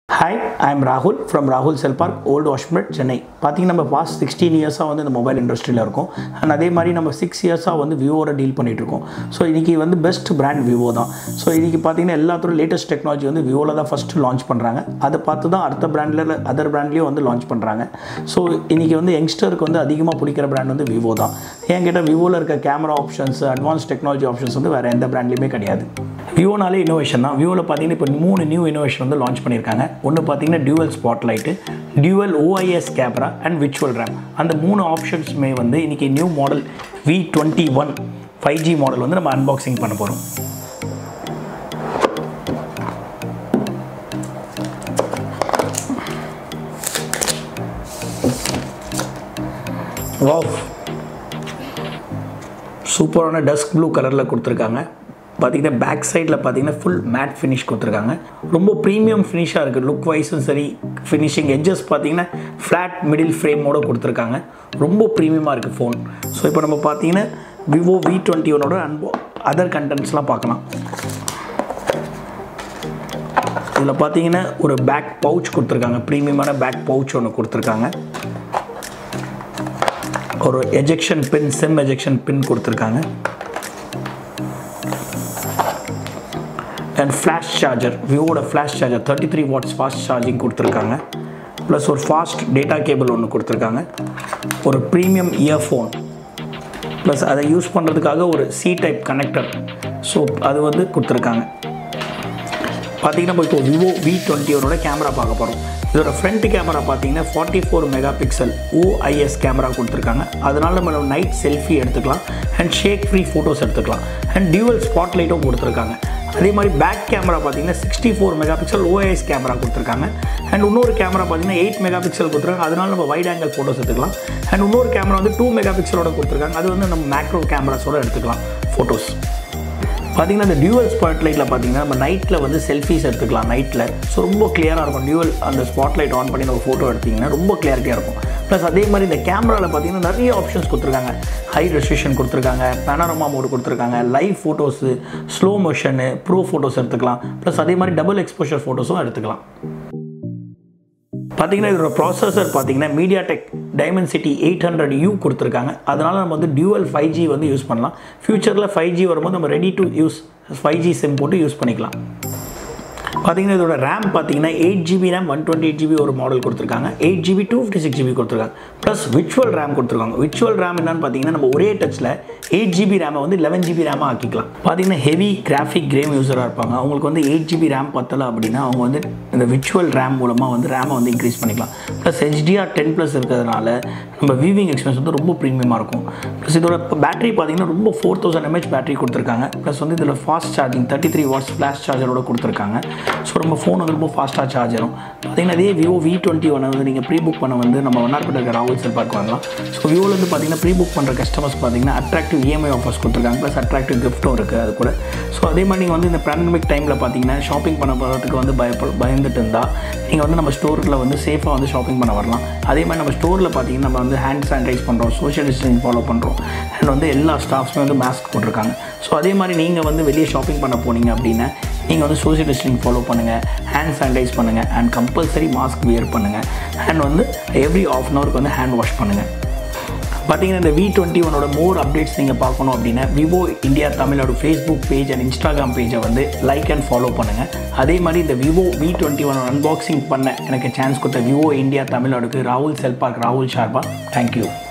hi I am ராகுல் from ராகுல் செல் park old வாஷ்மெட் Chennai பார்த்தீங்கன்னா நம்ம பாஸ்ட் சிக்ஸ்டீன் இயர்ஸாக வந்து இந்த மொபைல் இண்டஸ்ட்ரியில் இருக்கோம் அண்ட் அதே மாதிரி நம்ம சிக்ஸ் இயர்ஸாக வந்து விவோட டீல் பண்ணிகிட்டு இருக்கோம் ஸோ இன்றைக்கி வந்து பெஸ்ட் பிராண்ட் விவோ தான் ஸோ இன்றைக்கி பார்த்தீங்கன்னா எல்லாத்தோட லேட்டஸ்ட் டெக்னாலஜி வந்து விவோவில் தான் ஃபஸ்ட்டு லான்ச் பண்ணுறாங்க அதை பார்த்து தான் அடுத்த பிராண்டில் அதர் பிராண்ட்லேயும் வந்து லான்ச் பண்ணுறாங்க ஸோ இன்றைக்கி வந்து யங்ஸ்டருக்கு வந்து அதிகமாக பிடிக்கிற பிராண்ட் வந்து விவோ தான் ஏன் கேட்டால் விவோவில் இருக்க camera options advance technology options வந்து வேறு எந்த பிராண்ட்லேயுமே கிடையாது விவோனாலே இன்னோவேஷன் தான் விவோவில் பார்த்தீங்கன்னா இப்போ மூணு நியூ இன்னோவேஷன் வந்து லான்ச் பண்ணியிருக்காங்க ஒன்று பார்த்தீங்கன்னா dual spot light dual OIS camera and virtual RAM அந்த மூணு ஆப்ஷன்ஸுமே வந்து இன்றைக்கி new model V twenty one five G model வந்து நம்ம அன்பாக்சிங் பண்ண போகிறோம் வாவ் சூப்பரான டஸ்க் ப்ளூ கலரில் கொடுத்துருக்காங்க பார்த்தீங்கன்னா பேக் சைடில் பார்த்தீங்கன்னா ஃபுல் மேட் ஃபினிஷ் கொடுத்துருக்காங்க ரொம்ப ப்ரீமியம் ஃபினிஷாக இருக்குது லுக் வைஸும் சரி ஃபினிஷிங் எட்ஜஸ் பார்த்தீங்கன்னா ஃப்ளாட் மிடில் ஃப்ரேமோடு கொடுத்துருக்காங்க ரொம்ப ப்ரீமியமாக இருக்குது ஃபோன் ஸோ இப்போ நம்ம பார்த்தீங்கன்னா விவோ வி டுவெண்ட்டி ஒனோட அன்போ அதர் கண்டென்ட்ஸ்லாம் பார்க்கலாம் இதில் பார்த்தீங்கன்னா ஒரு பேக் பவுச் கொடுத்துருக்காங்க ப்ரீமியமான பேக் பவுச் ஒன்று கொடுத்துருக்காங்க ஒரு ejection pin SIM ejection pin கொடுத்துருக்காங்க அண்ட் ஃப்ளாஷ் சார்ஜர் விவோட flash charger thirty three watts fast charging கொடுத்துருக்காங்க ப்ளஸ் ஒரு ஃபாஸ்ட் டேட்டா கேபிள் ஒன்று கொடுத்துருக்காங்க ஒரு ப்ரீமியம் இயர்ஃபோன் ப்ளஸ் அதை யூஸ் பண்ணுறதுக்காக ஒரு சி டைப் கனெக்டர் ஸோ அது வந்து கொடுத்துருக்காங்க பார்த்தீங்கன்னா நம்ம இப்போ விவோ வி டுவெண்ட்டியோட கேமரா பார்க்க போகிறோம் இதோட ஃப்ரண்ட் கேமரா பார்த்தீங்கன்னா forty four megapixel OIS camera கொடுத்துருக்காங்க அதனால் நம்ம நைட் செல்ஃபி எடுத்துக்கலாம் அண்ட் ஷேக் ஃப்ரீ ஃபோட்டோஸ் எடுத்துக்கலாம் அண்ட் டியூவல் ஸ்பாட் லைட்டும் கொடுத்துருக்காங்க அதே மாதிரி பேக் கேமரா பார்த்தீங்கன்னா sixty four megapixel OS camera கொடுத்துருக்காங்க அண்ட் இன்னொரு கேமரா பார்த்தீங்கன்னா எயிட் மெகா பிக்சல் கொடுத்துருக்காங்க அதனால நம்ம வைட் ஆங்கிள் ஃபோட்டோஸ் எடுத்துக்கலாம் அண்ட் இன்னொரு கேமரா வந்து டூ மெகா பிக்சலோட கொடுத்துருக்காங்க அது வந்து நம்ம மேக்ரோ கேமராஸோட எடுத்துக்கலாம் ஃபோட்டோஸ் பார்த்தீங்கன்னா இந்த டியூவல் ஸ்பாட் லைட்டில் பார்த்தீங்கன்னா நம்ம நைட்டில் வந்து செல்ஃபிஸ் எடுத்துக்கலாம் நைட்டில் ஸோ ரொம்ப கிளியராக இருக்கும் டியூவல் அந்த ஸ்பாட் லைட் ஆன் பண்ணி நம்ம ஃபோட்டோ எடுத்திங்கன்னா ரொம்ப கிளியாரிட்டியாக இருக்கும் ப்ளஸ் அதே மாதிரி இந்த கேமராவில் பார்த்தீங்கன்னா நிறைய ஆப்ஷன்ஸ் கொடுத்துருக்காங்க ஹை ரெஸ்ட்ரிக்ஷன் கொடுத்துருக்காங்க பேனரமா மோடு கொடுத்துருக்காங்க live photos slow motion pro photos எடுத்துக்கலாம் ப்ளஸ் அதே மாதிரி டபுள் எக்ஸ்போஷர் ஃபோட்டோஸும் எடுத்துக்கலாம் பார்த்தீங்கன்னா இதோட ப்ராசஸர் பார்த்தீங்கன்னா MediaTek Dimensity eight hundred U கொடுத்துருக்காங்க அதனால் நம்ம வந்து டியூவல் ஃபைவ் ஜி வந்து யூஸ் பண்ணலாம் ஃப்யூச்சரில் ஃபைவ் ஜி வரும்போது நம்ம ready to use five G SIM போட்டு யூஸ் பண்ணிக்கலாம் பார்த்தீங்கன்னா இதோட ரேம் பார்த்தீங்கன்னா eight GB RAM one twenty eight GB ஒரு மாடல் கொடுத்துருக்காங்க eight GB two fifty six GB கொடுத்துருக்காங்க ப்ளஸ் விர்ச்சுவல் ரேம் கொடுத்துருக்காங்க விர்ச்சுவல் ரேம் என்னன்னு பார்த்தீங்கன்னா நம்ம ஒரே டச்சில் எயிட் ஜிபி ரேமை வந்து லெவன் ஜிபி ரேமாக ஆக்கிக்கலாம் பார்த்தீங்கன்னா ஹெவி கிராஃபிக் கேம் யூஸராக இருப்பாங்க அவங்களுக்கு வந்து எயிட் ஜிபி ரேம் பத்தலை அப்படின்னா அவங்க வந்து இந்த விர்ச்சுவல் ரேம் மூலமாக வந்து ரேமை வந்து இன்க்ரீஸ் பண்ணிக்கலாம் ப்ளஸ் ஹெச்டிஆர் டென் ப்ளஸ் இருக்கிறதுனால நம்ம வீவிங் எக்ஸ்பீரியன்ஸ் வந்து ரொம்ப ப்ரீமியமாக இருக்கும் ப்ளஸ் இதோட பேட்டரி பார்த்தீங்கன்னா ரொம்ப ஃபோர் தௌசண்ட் எம்ஹெச் பேட்டரி கொடுத்துருக்காங்க ப்ளஸ் வந்து இதில் fast charging thirty three watts flash சார்ஜரோட கொடுத்துருக்காங்க ஸோ நம்ம ஃபோன் வந்து ரொம்ப ஃபாஸ்ட்டாக சார்ஜ் ஆகும் பார்த்தீங்கன்னா அதே விவோ வி டுவெண்ட்டி ஒன் வந்து நீங்கள் ப்ரீ புக் பண்ண வந்து நம்ம ஒன்னார்பேட்டை இருக்க ராகுல் செல் பார்க் வாங்கலாம் ஸோ விவோலேருந்து பார்த்தீங்கன்னா ப்ரீ புக் பண்ணுற கஸ்டமர்ஸ் பார்த்தீங்கன்னா அட்ராக்டிவ் இஎம்ஐ ஆஃபர்ஸ் கொடுத்துருக்காங்க ப்ளஸ் அட்ராக்டிவ் கிஃப்ட்டும் இருக்குது அது கூட ஸோ அதே மாதிரி நீங்கள் வந்து இந்த பேண்டமிக் டைமில் பார்த்தீங்கன்னா ஷாப்பிங் பண்ண போகிறதுக்கு வந்து பயப்ப பயந்துட்டு இருந்தால் நீங்கள் வந்து நம்ம ஸ்டோரில் வந்து சேஃபாக வந்து ஷாப்பிங் பண்ண வரலாம் அதே மாதிரி நம்ம ஸ்டோரில் பார்த்தீங்கன்னா நம்ம வந்து ஹேண்ட் சானிடைஸ் பண்ணுறோம் சோஷியல் டிஸ்டன்சிங் ஃபாலோ பண்ணுறோம் அண்ட் வந்து எல்லா ஸ்டாஃப்ஸுமே வந்து மாஸ்க் போட்டிருக்காங்க ஸோ அதே மாதிரி நீங்கள் வந்து வெளியே ஷாப்பிங் பண்ண போனீங்க அப்படின்னா நீங்கள் வந்து சோஷியல் டிஸ்டன்சிங் ஃபாலோ பண்ணுங்கள் ஹேண்ட் சானிடைஸ் பண்ணுங்கள் அண்ட் கம்பல்சரி மாஸ்க் வியர் பண்ணுங்கள் அண்ட் வந்து எவ்ரி ஆஃப் அன் ஹவருக்கு வந்து ஹேண்ட் வாஷ் பண்ணுங்கள் பார்த்தீங்கன்னா இந்த வி டுவெண்ட்டி ஒனோட மோர் அப்டேட்ஸ் நீங்கள் பார்க்கணும் அப்படின்னா விவோ இந்தியா தமிழோட ஃபேஸ்புக் பேஜ் அண்ட் இன்ஸ்டாகிராம் பேஜை வந்து லைக் அண்ட் ஃபாலோ பண்ணுங்கள் அதே மாதிரி இந்த Vivo V twenty one unboxing பண்ண எனக்கு சான்ஸ் கொடுத்த விவோ இந்தியா தமிழோடுக்கு ராகுல் செல்பாக் ராகுல் ஷார்பா தேங்க்யூ